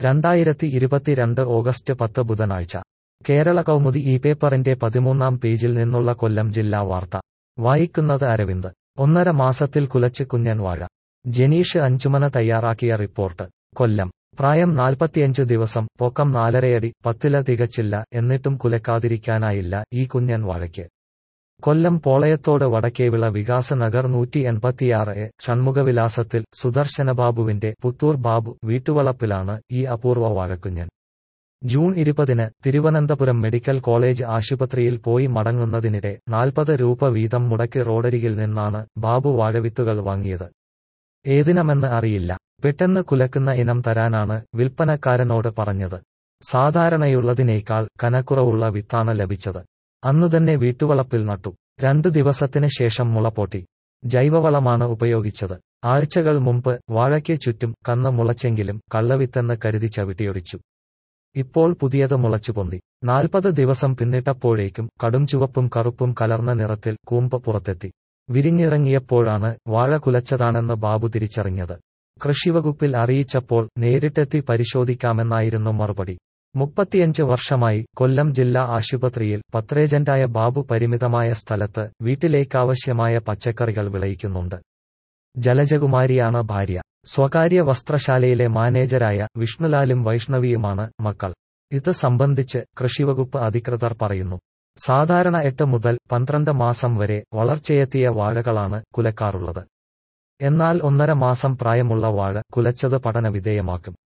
രണ്ടായിരത്തി ഇരുപത്തിരണ്ട് ഓഗസ്റ്റ് പത്ത് ബുധനാഴ്ച കേരള കൗമുദി ഈ പേപ്പറിന്റെ പതിമൂന്നാം പേജിൽ നിന്നുള്ള കൊല്ലം ജില്ലാ വാർത്ത വായിക്കുന്നത് അരവിന്ദ് ഒന്നര മാസത്തിൽ കുലച്ച് കുഞ്ഞൻ വാഴ ജനീഷ് അഞ്ചുമന തയ്യാറാക്കിയ റിപ്പോർട്ട് കൊല്ലം പ്രായം നാൽപ്പത്തിയഞ്ച് ദിവസം പൊക്കം നാലരയടി പത്തില തികച്ചില്ല എന്നിട്ടും കുലക്കാതിരിക്കാനായില്ല ഈ കുഞ്ഞൻ വാഴയ്ക്ക് കൊല്ലം പോളയത്തോട് വടക്കേവിള വികാസ നഗർ നൂറ്റി എൺപത്തിയാറ് എ ഷൺമുഖവിലാസത്തിൽ സുദർശനബാബുവിന്റെ പുത്തൂർ ബാബു വീട്ടുവളപ്പിലാണ് ഈ അപൂർവ വാഴക്കുഞ്ഞൻ ജൂൺ ഇരുപതിന് തിരുവനന്തപുരം മെഡിക്കൽ കോളേജ് ആശുപത്രിയിൽ പോയി മടങ്ങുന്നതിനിടെ നാൽപ്പത് രൂപ വീതം മുടക്കി റോഡരികിൽ നിന്നാണ് ബാബു വാഴവിത്തുകൾ വാങ്ങിയത് ഏതിനമെന്ന് അറിയില്ല പെട്ടെന്ന് കുലക്കുന്ന ഇനം തരാനാണ് വിൽപ്പനക്കാരനോട് പറഞ്ഞത് സാധാരണയുള്ളതിനേക്കാൾ കനക്കുറവുള്ള വിത്താണ് ലഭിച്ചത് അന്നുതന്നെ വീട്ടുവളപ്പിൽ നട്ടു രണ്ടു ദിവസത്തിന് ശേഷം മുളപ്പൊട്ടി ജൈവവളമാണ് ഉപയോഗിച്ചത് ആഴ്ചകൾ മുമ്പ് വാഴയ്ക്ക് ചുറ്റും കന്ന് മുളച്ചെങ്കിലും കള്ളവിത്തെന്ന് കരുതി ചവിട്ടിയൊടിച്ചു ഇപ്പോൾ പുതിയത് മുളച്ചുപൊന്തി നാൽപ്പത് ദിവസം പിന്നിട്ടപ്പോഴേക്കും കടും ചുവപ്പും കറുപ്പും കലർന്ന നിറത്തിൽ കൂമ്പ് പുറത്തെത്തി വിരിഞ്ഞിറങ്ങിയപ്പോഴാണ് വാഴ കുലച്ചതാണെന്ന് ബാബു തിരിച്ചറിഞ്ഞത് കൃഷിവകുപ്പിൽ അറിയിച്ചപ്പോൾ നേരിട്ടെത്തി പരിശോധിക്കാമെന്നായിരുന്നു മറുപടി മുപ്പത്തിയഞ്ച് വർഷമായി കൊല്ലം ജില്ലാ ആശുപത്രിയിൽ പത്രേജന്റായ ബാബു പരിമിതമായ സ്ഥലത്ത് വീട്ടിലേക്കാവശ്യമായ പച്ചക്കറികൾ വിളയിക്കുന്നുണ്ട് ജലജകുമാരിയാണ് ഭാര്യ സ്വകാര്യ വസ്ത്രശാലയിലെ മാനേജരായ വിഷ്ണുലാലും വൈഷ്ണവിയുമാണ് മക്കൾ ഇത് സംബന്ധിച്ച് കൃഷിവകുപ്പ് അധികൃതർ പറയുന്നു സാധാരണ എട്ട് മുതൽ പന്ത്രണ്ട് മാസം വരെ വളർച്ചയെത്തിയ വാഴകളാണ് കുലക്കാറുള്ളത് എന്നാൽ ഒന്നര മാസം പ്രായമുള്ള വാഴ കുലച്ചത് പഠനവിധേയമാക്കും